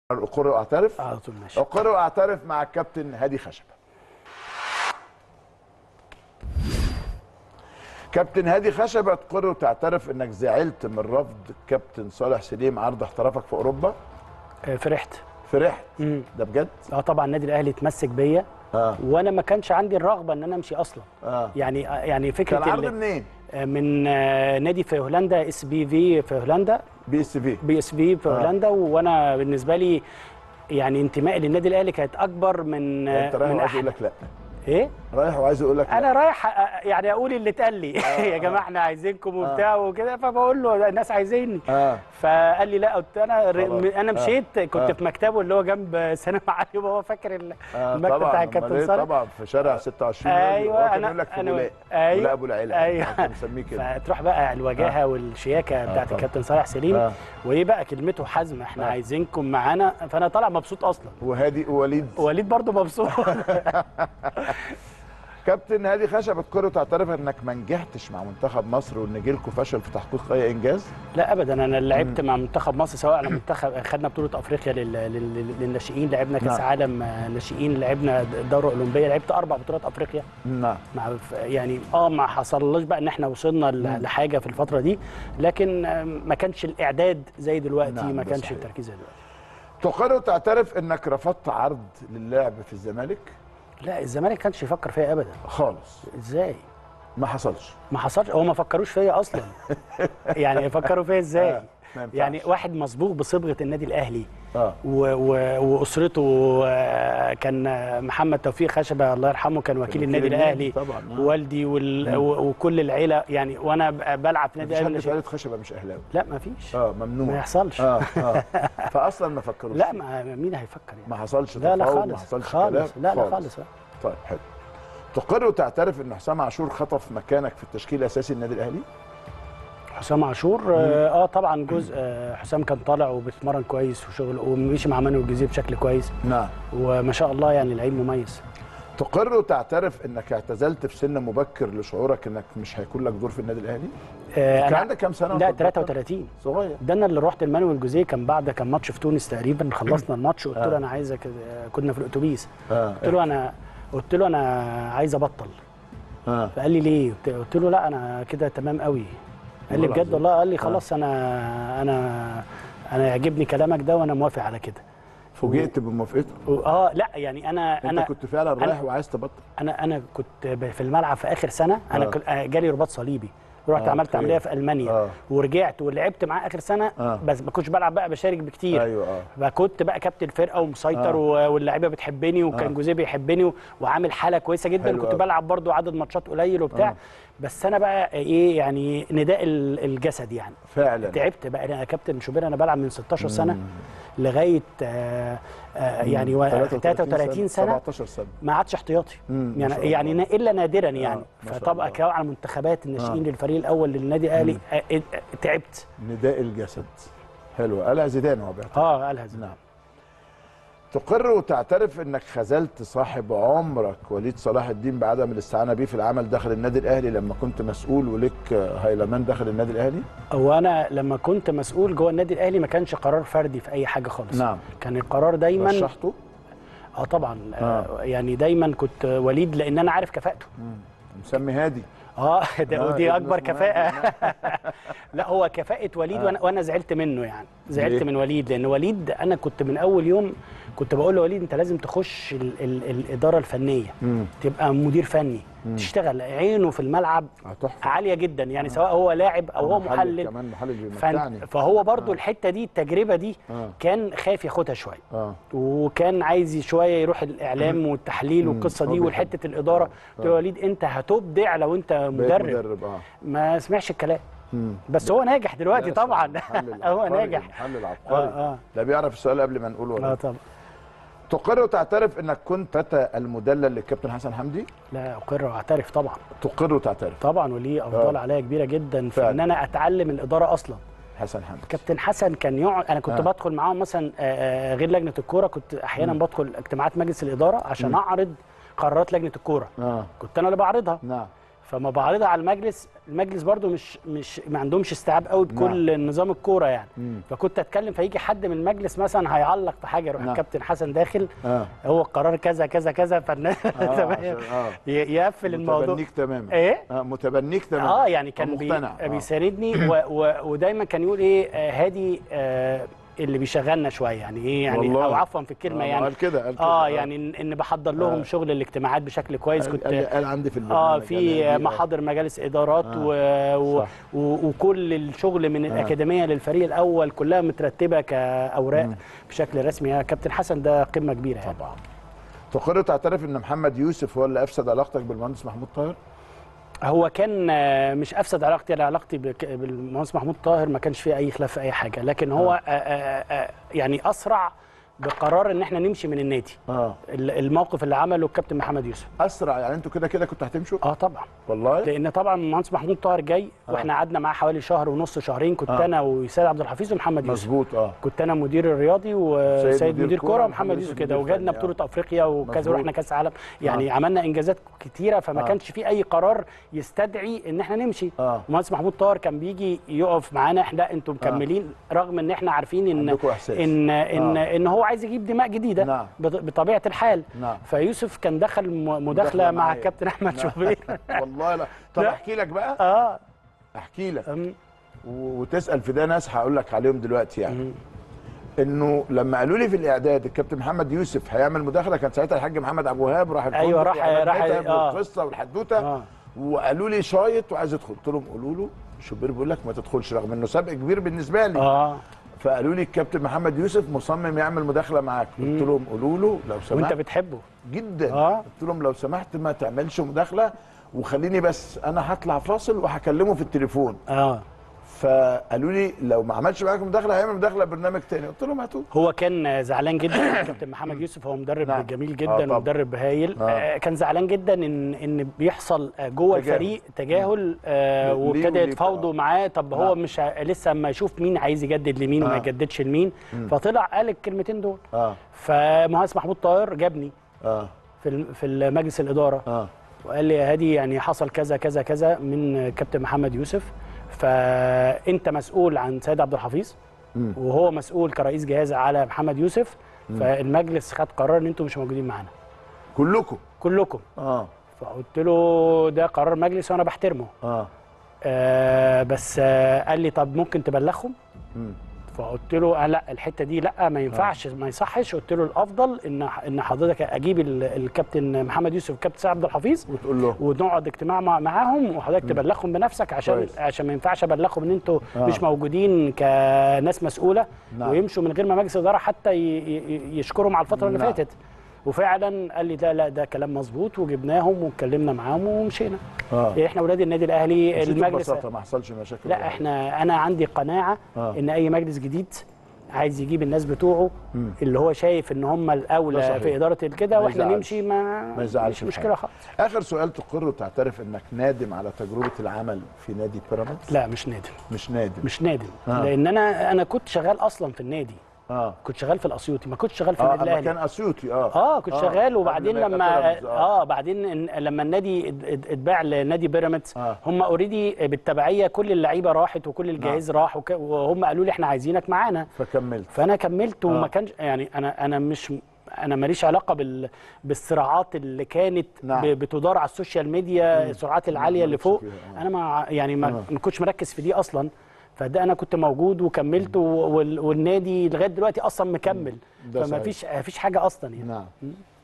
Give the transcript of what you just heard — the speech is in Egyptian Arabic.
اقر واعترف على طول ماشي اقر واعترف مع الكابتن هادي خشبه كابتن هادي خشبه تقر وتعترف انك زعلت من رفض كابتن صالح سليم عرض احترافك في اوروبا آه، فرحت فرحت مم. ده بجد اه طبعا النادي الاهلي اتمسك بيا اه وانا ما كانش عندي الرغبه ان انا امشي اصلا اه يعني آه، يعني فكره كان عرض ال- منين آه، من آه، نادي في هولندا اس بي في في هولندا بي اس في بي اس في في آه. هولندا وانا بالنسبه لي يعني انتمائي للنادي الاهلي كانت اكبر من آه، انت رايح من وعايز يقول أحلى لك لا ايه رايح وعايز يقول لك لا انا رايح أ- يعني اقول اللي اتقال لي يا جماعه احنا عايزينكم وبتاع وكده فبقول له الناس عايزيني اه فقال لي لا قلت انا ر- خلاص. انا آه. مشيت كنت آه. في مكتبه اللي هو جنب سينما علي وهو فاكر ال- آه المكتب طبعا بتاع أمال الكابتن إيه؟ صالح طبعا في شارع 26 ايوه هو كان انا يقول لك في انا بولاق ايوه بولاق ابو العيله ايوه كان مسميه كده فتروح بقى الوجاهه والشياكه بتاعت طبعا. الكابتن صالح سليم آه. وايه بقى كلمته حزم احنا آه. عايزينكم معانا فانا طالع مبسوط اصلا وهادي ووليد وليد برضو مبسوط كابتن هادي خشب الكره تعترف انك ما نجحتش مع منتخب مصر وان جيلكم فشل في تحقيق اي انجاز لا ابدا انا لعبت مع منتخب مصر سواء على منتخب خدنا بطوله افريقيا لل- لل- للناشئين لعبنا كاس نعم. عالم آه، ناشئين لعبنا الدوره الاولمبيه لعبت اربع بطولات افريقيا نعم مع يعني اه ما حصلناش بقى ان احنا وصلنا ل- لحاجه في الفتره دي لكن آه، ما كانش الاعداد زي دلوقتي نعم، ما ده كانش صحيح. التركيز زي دلوقتي تقر وتعترف انك رفضت عرض للعب في الزمالك لا الزمالك كانش يفكر فيا ابدا خالص ازاي ما حصلش ما حصلش هو ما فكروش فيا اصلا يعني يفكروا فيا ازاي آه، ما ينفعش. يعني واحد مسبوق بصبغه النادي الاهلي اه و و واسرته آه، كان آه، محمد توفيق خشبه الله يرحمه كان وكيل وكيل النادي النادي الاهلي طبعا، آه. والدي وال و- وكل العيله يعني وانا ب- بلعب في النادي مفيش حد الاهلي في عيله خشبه مش اهلاوي لا ما فيش اه ممنوع ما يحصلش اه اه فاصلا ما فكروش لا فيه. ما مين هيفكر يعني ما حصلش لا لا تفاوض خالص ما حصلش خالص كلام لا لا خالص لا. طيب حلو تقر وتعترف ان حسام عاشور خطف مكانك في التشكيل الاساسي النادي الاهلي حسام عاشور اه آه، طبعا جزء آه، حسام كان طالع وبيتمرن كويس وشغل ومشي مع مانويل الجزيري بشكل كويس نعم وما شاء الله يعني لعيب مميز تقر وتعترف انك اعتزلت في سن مبكر لشعورك انك مش هيكون لك دور في النادي الاهلي آه، كان أنا- عندك كام سنه لا وأنت بتبطل؟ 33 صغير ده انا اللي رحت المانويل الجوزيه كان بعد كان ماتش في تونس تقريبا خلصنا الماتش قلت له آه. انا عايزك آه، كنا في الاتوبيس اه قلت له انا قلت له انا عايز ابطل اه فقال لي ليه قلت- قلت له لا انا كده تمام قوي قال لي والله بجد العظيم. والله قال لي خلاص انا انا انا يعجبني كلامك ده وانا موافق على كده فوجئت بموافقته و- اه لا يعني انا انت انا كنت فعلا أنا- رايح وعايز تبطل انا انا كنت ب- في الملعب في اخر سنه انا آه. كنت آه، جالي رباط صليبي رحت آه، عملت أوكي. عمليه في المانيا آه. ورجعت ولعبت معاه اخر سنه آه. بس ما كنتش بلعب بقى بشارك بكتير ايوه اه فكنت بقى كابتن الفرقه ومسيطر آه. و- واللعيبه بتحبني وكان آه. جوزيه بيحبني و- وعامل حاله كويسه جدا حلو كنت أوي. بلعب برضو عدد ماتشات قليل وبتاع آه. بس انا بقى ايه يعني نداء ال- الجسد يعني فعلا تعبت بقى انا كابتن شوبير انا بلعب من 16 سنه لغايه آه آه يعني و- 33 سنه 17 سنه ما عادش احتياطي مم، ما يعني شاء الله. يعني نا- الا نادرا يعني ما شاء فطبعا الله. كمان على منتخبات الناشئين آه. للفريق الاول للنادي الاهلي آه، آه، تعبت نداء الجسد حلو قالها زيدان هو بيعتبر اه قالها زي نعم تقر وتعترف انك خذلت صاحب عمرك وليد صلاح الدين بعدم الاستعانه بيه في العمل داخل النادي الاهلي لما كنت مسؤول ولك هيلمان داخل النادي الاهلي هو انا لما كنت مسؤول جوه النادي الاهلي ما كانش قرار فردي في اي حاجه خالص نعم. كان القرار دايما رشحته اه طبعا آه. يعني دايما كنت وليد لان انا عارف كفاءته مسمي هادي اه ده آه، ودي ابن اكبر اسمه كفاءه لا هو كفاءه وليد وانا وانا زعلت منه يعني زعلت ليه؟ من وليد لان وليد انا كنت من اول يوم كنت بقول له انت لازم تخش ال ال الاداره الفنيه مم. تبقى مدير فني تشتغل عينه في الملعب آه، تحفه عاليه جدا يعني سواء هو لاعب او هو محلل كمان محلل فن- بيمتعني فهو برضو الحته دي التجربه دي آه. كان خايف ياخدها شويه اه وكان عايز شويه يروح الاعلام والتحليل والقصه هو دي بيحب. وحته الاداره قلت له يا وليد انت هتبدع لو انت بقيت مدرب مدرب اه ما سمعش الكلام مم. بس هو ناجح دلوقتي لا، طبعا محلل هو عبقري، ناجح محلل اه عبقري اه لا بيعرف السؤال قبل ما نقوله اه ولا طبعا تقر وتعترف انك كنت فتى المدلل للكابتن حسن حمدي لا اقر واعترف طبعا تقر وتعترف طبعا وليه افضال آه. عليا كبيره جدا في فعلا. ان انا اتعلم الاداره اصلا حسن حمدي كابتن حسن كان يقعد انا كنت آه. بدخل معاهم مثلا آه، آه، غير لجنه الكوره كنت احيانا بدخل اجتماعات مجلس الاداره عشان اعرض قرارات لجنه الكوره اه كنت انا اللي بعرضها نعم فما بعرضها على المجلس المجلس برضو مش مش ما عندهمش استيعاب قوي بكل نظام الكوره يعني مم. فكنت اتكلم فيجي حد من المجلس مثلا هيعلق في حاجه يروح نعم. الكابتن حسن داخل اه هو القرار كذا كذا كذا فالناس آه، تمام. عشان- آه. ي- يقفل الموضوع متبنيك تماما ايه آه متبنيك تماما اه يعني كان بي مقتنع آه. بيساندني و و ودايما كان يقول ايه آه هادي آه اللي بيشغلنا شويه يعني ايه يعني والله. او عفوا في الكلمه آه، يعني قال كده قال كده اه يعني ان إن بحضر لهم آه. شغل الاجتماعات بشكل كويس قال, كنت قال, قال عندي في البرنامج اه قال في لي، آه. محاضر مجالس ادارات آه. و... و... صح. و... وكل الشغل من الاكاديميه للفريق الاول كلها مترتبه كاوراق بشكل رسمي يا كابتن حسن ده قمه كبيره يعني طبعا تقر تعترف ان محمد يوسف هو اللي افسد علاقتك بالمهندس محمود طاهر هو كان آه، مش افسد علاقتي على علاقتي بك- بالمهندس محمود طاهر ما كانش فيه اي خلاف في اي حاجه لكن هو آه. آه آه يعني اسرع بقرار ان احنا نمشي من النادي اه ال- الموقف اللي عمله الكابتن محمد يوسف اسرع يعني انتوا كده كده كنتوا هتمشوا اه طبعا والله لان طبعا المهندس محمود طاهر جاي واحنا قعدنا معاه حوالي شهر ونص شهرين كنت آه. انا وسيد عبد الحفيظ ومحمد يوسف مظبوط اه كنت انا مدير الرياضي وسيد مدير مدير كورة كوره ومحمد ومحمد يوسف يوسف كده مدير وجالنا فني، آه. بطوله افريقيا وكذا مظبوط. ورحنا كاس عالم يعني عملنا انجازات كتيره فما آه. كانش في اي قرار يستدعي ان احنا نمشي آه. المهندس محمود طاهر كان بيجي يقف معانا احنا انتوا مكملين رغم ان احنا عارفين ان عندكوا إحساس. ان ان آه. ان هو عايز يجيب دماء جديده نعم. بط- بطبيعه الحال نعم. فيوسف كان دخل م- مداخله مداخلة مع معايا. الكابتن احمد نعم. شوبير والله لا طب لا. احكي لك بقى اه احكي لك أم، و- وتسال في ده ناس هقول لك عليهم دلوقتي يعني مم. انه لما قالوا لي في الاعداد الكابتن محمد يوسف هيعمل مداخله كان ساعتها الحاج محمد ابو وهاب راح الفندق أيوة، راح- وعمل راح- متعب آه. والقصه والحدوته آه. وقالوا لي شايط وعايز يدخل قلت لهم قولوا له شوبير بيقول لك ما تدخلش رغم انه سبق كبير بالنسبه لي اه فقالوا لي الكابتن محمد يوسف مصمم يعمل مداخله معاك قلت لهم قولوا له لو وانت سمحت بتحبه جدا آه. قلت لهم لو سمحت ما تعملش مداخله وخليني بس انا هطلع فاصل وهكلمه في التليفون اه فقالوا لي لو ما عملش معاك مداخله هيعمل مداخله برنامج تاني قلت لهم هاتوه هو كان زعلان جدا كابتن محمد يوسف هو مدرب نعم. جميل آه، جدا طبعا. ومدرب هايل آه. آه. كان زعلان جدا ان ان بيحصل آه، جوه تجاهل. الفريق تجاهل آه ليه وابتدى وليه يتفاوضوا آه. معاه طب هو نعم. مش ع- لسه اما يشوف مين عايز يجدد لمين وما آه. يجددش لمين فطلع قال الكلمتين دول اه فمهندس محمود طاهر جابني اه في الم- في مجلس الاداره اه وقال لي يا هادي يعني حصل كذا كذا كذا من كابتن محمد يوسف فانت مسؤول عن سيد عبد الحفيظ مم. وهو مسؤول كرئيس جهاز على محمد يوسف فالمجلس خد قرار ان انتم مش موجودين معانا كلكم كلكم اه فقلت له ده قرار مجلس وانا بحترمه اه آه بس آه قال لي طب ممكن تبلغهم مم. فقلت له آه لا الحته دي لا ما ينفعش ما يصحش قلت له الافضل ان ان حضرتك اجيب ال- الكابتن محمد يوسف والكابتن سعد عبد الحفيظ وتقول له ونقعد اجتماع مع معاهم وحضرتك تبلغهم بنفسك عشان كويس. عشان ما ينفعش ابلغهم ان انتوا آه. مش موجودين كناس مسؤوله نعم. ويمشوا من غير ما مجلس الاداره حتى ي- ي- يشكرهم على الفتره اللي نعم. فاتت وفعلا قال لي لا لا ده كلام مظبوط وجبناهم واتكلمنا معاهم ومشينا اه احنا اولاد النادي الاهلي مشيتوا المجلس ببساطه ما حصلش مشاكل لا احنا انا عندي قناعه آه. ان اي مجلس جديد عايز يجيب الناس بتوعه مم. اللي هو شايف ان هم ده الاولى صحيح. في اداره الكده ما واحنا يزعلش. نمشي ما ما يزعلش مش الحال. مشكله خالص اخر سؤال تقر وتعترف انك نادم على تجربه العمل في نادي بيراميدز لا مش نادم مش نادم مش نادم آه. لان انا انا كنت شغال اصلا في النادي اه كنت شغال في الاسيوطي ما كنتش شغال في اه النادي اما الاهلي كان اسيوطي اه اه كنت شغال قبل وبعدين ما يبقى لما بيراميدز، اه بعدين إن- لما النادي ات- ات- اتباع لنادي بيراميدز آه. هم اوريدي بالتبعيه كل اللعيبه راحت وكل الجهاز راح وك- وهم قالوا لي احنا عايزينك معانا فكملت فانا كملت وما آه. كانش يعني انا انا مش انا ماليش علاقه بال بالصراعات اللي كانت نعم. ب- بتدار على السوشيال ميديا السرعات العاليه اللي مالكش فوق فيها، آه. انا ما يعني ما, آه. ما كنتش مركز في دي اصلا فده انا كنت موجود وكملت و- وال- والنادي لغايه دلوقتي اصلا مكمل ده فما صحيح. فيش فيش حاجه اصلا يعني نعم